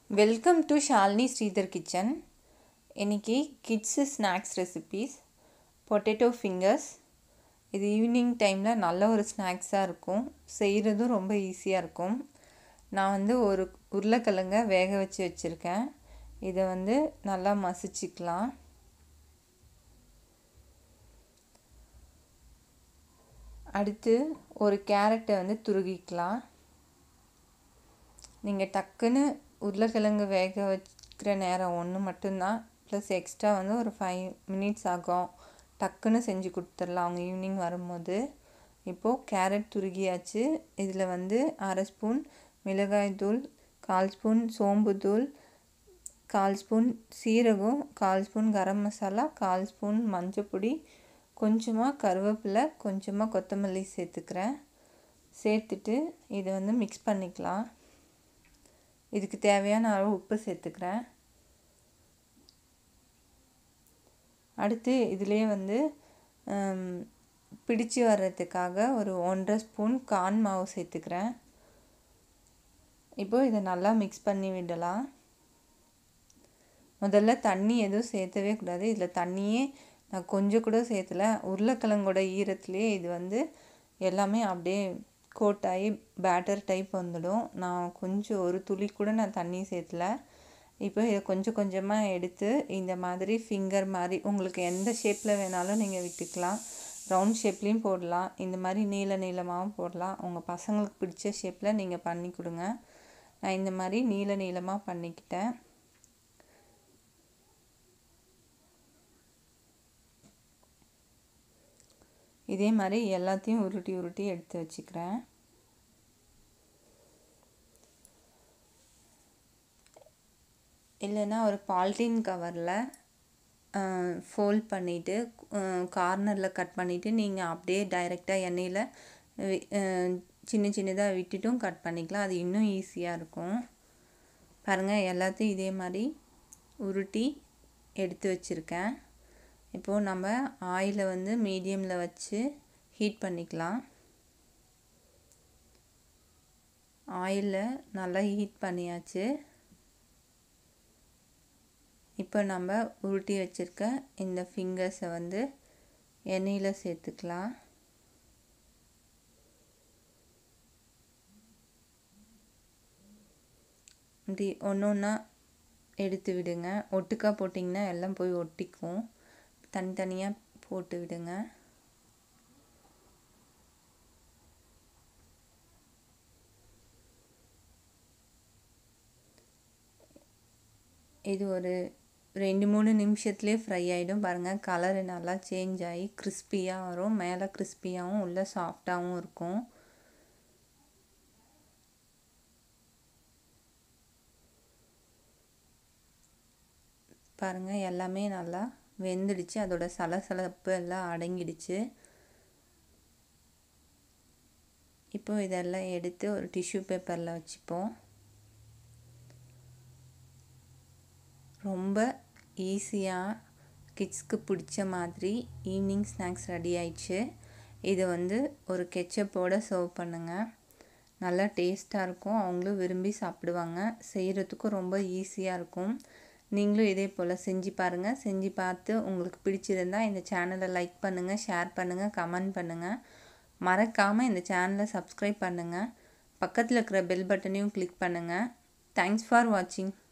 welcome to Shalini Sridhar kitchen இன்றைக்கி kids snacks recipes potato fingers இது evening டைமில் நல்ல ஒரு ஸ்நாக்ஸாக இருக்கும் செய்கிறதும் ரொம்ப ஈஸியாக இருக்கும் நான் வந்து ஒரு உருளைக்கிழங்க வேக வச்சு வச்சுருக்கேன் இதை வந்து நல்லா மசிச்சுக்கலாம் அடுத்து ஒரு கேரட்டை வந்து துருகிக்கலாம் நீங்கள் டக்குன்னு உருளைக்கிழங்கு வேக வைக்கிற நேரம் ஒன்று மட்டும்தான் ப்ளஸ் எக்ஸ்ட்ரா வந்து ஒரு ஃபைவ் மினிட்ஸ் ஆகும் டக்குன்னு செஞ்சு கொடுத்துடலாம் அவங்க ஈவினிங் வரும்போது இப்போது கேரட் துருகியாச்சு இதில் வந்து அரை ஸ்பூன் மிளகாய் தூள் கால் ஸ்பூன் சோம்பு தூள் கால் ஸ்பூன் சீரகம் கால் ஸ்பூன் கரம் மசாலா கால் ஸ்பூன் மஞ்சப்பொடி கொஞ்சமாக கருவேப்பிலை கொஞ்சமாக கொத்தமல்லி சேர்த்துக்கிறேன் சேர்த்துட்டு இதை வந்து மிக்ஸ் பண்ணிக்கலாம் இதுக்கு தேவையான அளவு உப்பு சேர்த்துக்கிறேன் அடுத்து இதிலே வந்து பிடிச்சி வர்றதுக்காக ஒரு ஒன்றரை ஸ்பூன் கான் மாவு சேர்த்துக்கிறேன் இப்போது இதை நல்லா மிக்ஸ் பண்ணி விடலாம் முதல்ல தண்ணி எதுவும் சேர்த்தவே கூடாது இதில் தண்ணியே நான் கொஞ்சம் கூட சேர்த்தல உருளைக்கிழங்கோட ஈரத்துலேயே இது வந்து எல்லாமே அப்படியே கோட் ஆகி பேட்டர் டைப் வந்துடும் நான் கொஞ்சம் ஒரு துளி கூட நான் தண்ணி சேர்த்தல இப்போ இதை கொஞ்சம் கொஞ்சமாக எடுத்து இந்த மாதிரி ஃபிங்கர் மாதிரி உங்களுக்கு எந்த ஷேப்பில் வேணாலும் நீங்கள் விட்டுக்கலாம் ரவுண்ட் ஷேப்லேயும் போடலாம் இந்த மாதிரி நீள நீளமாகவும் போடலாம் உங்கள் பசங்களுக்கு பிடிச்ச ஷேப்பில் நீங்கள் பண்ணி கொடுங்க நான் இந்த மாதிரி நீள நீளமாக பண்ணிக்கிட்டேன் இதே மாதிரி எல்லாத்தையும் உருட்டி உருட்டி எடுத்து வச்சுக்கிறேன் இல்லைன்னா ஒரு பால்டீன் கவரில் ஃபோல்ட் பண்ணிவிட்டு கார்னரில் கட் பண்ணிவிட்டு நீங்கள் அப்படியே டைரெக்டாக எண்ணெயில் சின்ன சின்னதாக விட்டுட்டும் கட் பண்ணிக்கலாம் அது இன்னும் ஈஸியாக இருக்கும் பாருங்கள் எல்லாத்தையும் இதே மாதிரி உருட்டி எடுத்து வச்சுருக்கேன் இப்போது நம்ம ஆயிலை வந்து மீடியமில் வச்சு ஹீட் பண்ணிக்கலாம் ஆயிலில் நல்லா ஹீட் பண்ணியாச்சு இப்போ நம்ம உருட்டி வச்சுருக்க இந்த ஃபிங்கர்ஸை வந்து எண்ணெயில் சேர்த்துக்கலாம் இப்படி ஒன்று ஒன்றா எடுத்து விடுங்க ஒட்டுக்கா போட்டிங்கன்னா எல்லாம் போய் ஒட்டிக்கும் தனித்தனியாக போட்டு விடுங்க இது ஒரு ரெண்டு மூணு நிமிஷத்துலேயே ஃப்ரை ஆகிடும் பாருங்கள் கலரு நல்லா சேஞ்ச் ஆகி கிறிஸ்பியாக வரும் மேலே கிறிஸ்பியாகவும் உள்ளே சாஃப்டாகவும் இருக்கும் பாருங்கள் எல்லாமே நல்லா வெந்துடுச்சு அதோட சலசலப்பு எல்லாம் அடங்கிடுச்சு இப்போ இதெல்லாம் எடுத்து ஒரு டிஷ்யூ பேப்பரில் வச்சுப்போம் ரொம்ப ஈஸியாக கிட்ஸ்க்கு பிடிச்ச மாதிரி ஈவினிங் ஸ்நாக்ஸ் ரெடி ஆயிடுச்சு இதை வந்து ஒரு கெச்சப்போடு சர்வ் பண்ணுங்கள் நல்லா டேஸ்ட்டாக இருக்கும் அவங்களும் விரும்பி சாப்பிடுவாங்க செய்கிறதுக்கும் ரொம்ப ஈஸியாக இருக்கும் நீங்களும் இதே போல் செஞ்சு பாருங்கள் செஞ்சு பார்த்து உங்களுக்கு பிடிச்சிருந்தால் இந்த சேனலை லைக் பண்ணுங்கள் ஷேர் பண்ணுங்கள் கமெண்ட் பண்ணுங்கள் மறக்காமல் இந்த சேனலை சப்ஸ்கிரைப் பண்ணுங்கள் பக்கத்தில் இருக்கிற பெல் பட்டனையும் கிளிக் பண்ணுங்கள் தேங்க்ஸ் ஃபார் வாட்சிங்